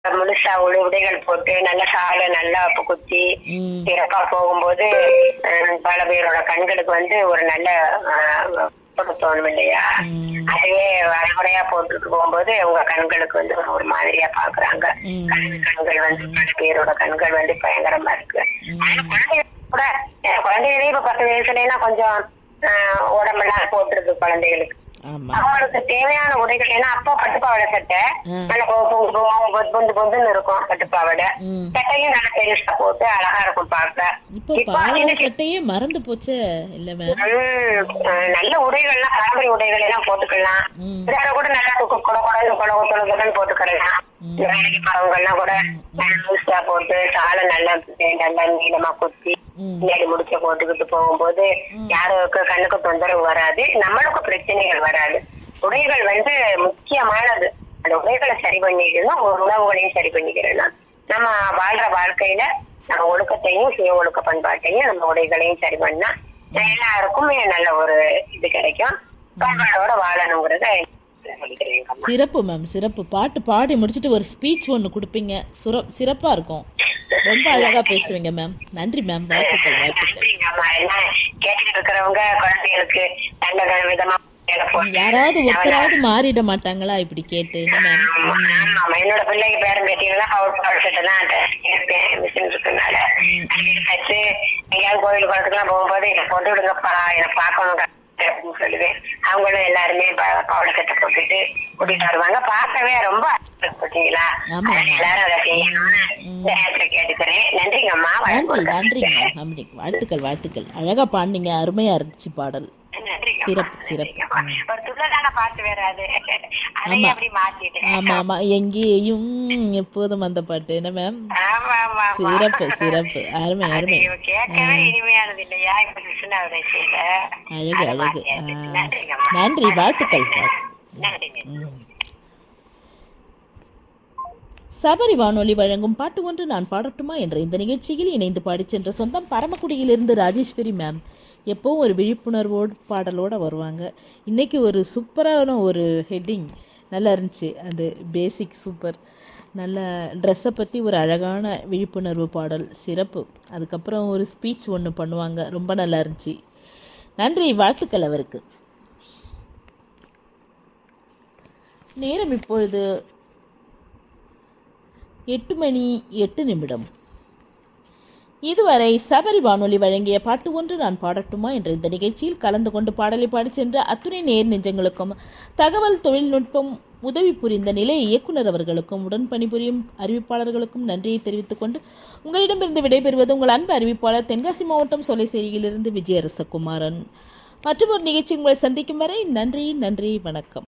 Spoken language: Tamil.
முழுசா உடு உடைகள் போட்டு நல்ல சாலை நல்லா இப்ப குத்தி ம் சிறப்பா போகும்போது அஹ், பல பேரோட கண்களுக்கு வந்து ஒரு நல்ல அஹ், ஒரு தோணும் இல்லையா ம் அதுவே வரைமுறையா போட்டுட்டு போகும்போது உங்க கண்களுக்கு வந்து ஒரு- ஒரு மாதிரியா பாக்குறாங்க ம். கண் கண்கள் வந்து பல பேரோட கண்கள் வந்து பயங்கரமா இருக்கு ம். ஆனா குழந்தைங்க கூட அஹ், குழந்தைகளே இப்ப பத்து வயசுல எல்லாம் கொஞ்சம் அஹ், உடம்பெல்லாம் போட்டுருக்கு குழந்தைகளுக்கு ஆமா அவங்களுக்கு தேவையான உடைகள் ஏன்னா அப்பா பட்டுப்பாவடை சட்டை ம். நல்ல பொ- பொ- பொ- பொ- பொந்து பொந்துன்னு இருக்கும் பட்டுப்பாவடை ம் சட்டையும் நல்ல பெருசா போட்டு அழகா இருக்கும் பார்க்க இப்போ இப்போ பாவாடை எனக்கு- சட்டையே மறந்து போச்சே இல்ல மேம் ம், அஹ், நல்ல உடைகள்லாம் பாரம்பரிய உடைகள் எல்லாம் போட்டுக்கலாம் ம் வேற கூட நல்லா கொட கொட கொடன்னு கொட கொடன்னு போட்டுக்கலாம் ம். வேலைக்கு போறவங்க எல்லாம் கூட லூஸா போட்டு சாலை நல்லா நல்லா நீளமா குத்தி ம் பின்னாடி முடிச்ச போட்டுக்கிட்டு போகும்போது யாருக்கு கண்ணுக்கு தொந்தரவு வராது நம்மளுக்கு பிரச்சனைகள் வராது உடைகள் வந்து முக்கியமானது அந்த உடைகளை சரி பண்ணிக்கணும் உணவுகளையும் சரி பண்ணிக்கிறணும் நம்ம வாழ்ற வாழ்க்கையில நம்ம ஒழுக்கத்தையும் சுய ஒழுக்க பண்பாட்டையும் நம்ம உடைகளையும் சரி பண்ணா எல்லாருக்குமே நல்ல ஒரு இது கிடைக்கும் பண்பாடோட வாழணுங்கிறத சொல்லிக்கிறேன் அம்மா. சிறப்பு மேம் சிறப்பு பாட்டு பாடி முடிச்சுட்டு ஒரு ஸ்பீச் ஒன்று கொடுப்பீங்க சுர சிறப்பாக இருக்கும் ரொம்ப அழகாக பேசுவீங்க மேம் நன்றி மேம் வாழ்த்துக்கள் வாழ்த்துக்கள் நன்றிங்க அம்மா எல்லாம் கேட்டுட்டு இருக்கிறவங்க குழந்தைகளுக்கு நல்ல விதமா வேலை போட்டு யாராவது ஒருத்தராவது மாறிட மாட்டாங்களா இப்படி கேட்டு என்ன மேம் ஆமா, ஆமா. என்னோட பிள்ளைக்கு பேரும் பேட்டியெல்லாம் பவர் பவர் செட்டு தான் இருப்பேன் மிஷின் இருக்கனால வச்சு எங்கேயாவது கோயில் குளத்துக்குலாம் போகும்போது என்னை போட்டு விடுங்கப்பா என்னை பார்க்கணும் அப்படின்னு சொல்லுவேன் அவங்களும் எல்லாருமே ப- பவள சட்டை போட்டுட்டு கூட்டிட்டு வருவாங்க பார்க்கவே ரொம்ப அழகா இருக்கு பார்த்தீங்களா ஆமா, ஆமா. எல்லாரும் அதை செய்யணும்னு இந்த நேரத்துல கேட்டுக்கிறேன் நன்றிங்கம்மா நன்றி வணக்கம். நன்றி மேம் நன்றி வாழ்த்துக்கள் வாழ்த்துக்கள் அழகாக பாடினீங்க அருமையாக இருந்துச்சு பாடல் நன்றிங்கம்மா. சிறப்பு, சிறப்பு. நன்றிங்கம்மா. ஒரு துள்ளலான பாட்டு வேற அது அதையும் ஆமா. அப்படி மாத்திட்டேன் ஆமாம் ஆமாம் எங்கேயும் எப்போதும் அந்த பாட்டு என்ன மேம் ஆமா ஆமா ஆமா. சிறப்பு சிறப்பு அருமை அது அருமை கேட்கவே இனிமையானது இல்லையா இப்ப கிருஷ்ணாவுடைய இசையில அழகு அதை அழகு மாத்தியாச்சு. ஆ. நன்றிங்கம்மா. நன்றி வாழ்த்துக்கள் நன்றிங்க ம். சபரி வானொலி வழங்கும் பாட்டு ஒன்று நான் பாடட்டுமா என்ற இந்த நிகழ்ச்சியில் இணைந்து பாடிச் சென்ற சொந்தம் பரமக்குடியிலிருந்து ராஜேஸ்வரி மேம் எப்போவும் ஒரு விழிப்புணர்வோடு பாடலோடு வருவாங்க இன்னைக்கு ஒரு சூப்பரான ஒரு ஹெட்டிங் நல்லா இருந்துச்சு அது பேசிக் சூப்பர் நல்ல ட்ரெஸ்ஸை பற்றி ஒரு அழகான விழிப்புணர்வு பாடல் சிறப்பு அதுக்கப்புறம் ஒரு ஸ்பீச் ஒன்று பண்ணுவாங்க ரொம்ப நல்லா இருந்துச்சு நன்றி வாழ்த்துக்கள் அவருக்கு நேரம் இப்பொழுது எட்டு மணி எட்டு நிமிடம் இதுவரை சபரி வானொலி வழங்கிய பாட்டு ஒன்று நான் பாடட்டுமா என்ற இந்த நிகழ்ச்சியில் கலந்து கொண்டு பாடலை பாடிச் சென்ற அத்துணை நேர் நெஞ்சங்களுக்கும் தகவல் தொழில்நுட்பம் உதவி புரிந்த நிலைய இயக்குனர் அவர்களுக்கும் உடன் பணிபுரியும் அறிவிப்பாளர்களுக்கும் நன்றியை தெரிவித்துக் கொண்டு உங்களிடமிருந்து விடைபெறுவது உங்கள் அன்பு அறிவிப்பாளர் தென்காசி மாவட்டம் சொலைசேரியிலிருந்து விஜயரசகுமாரன் மற்றும் ஒரு நிகழ்ச்சி உங்களை சந்திக்கும் வரை நன்றி நன்றி வணக்கம்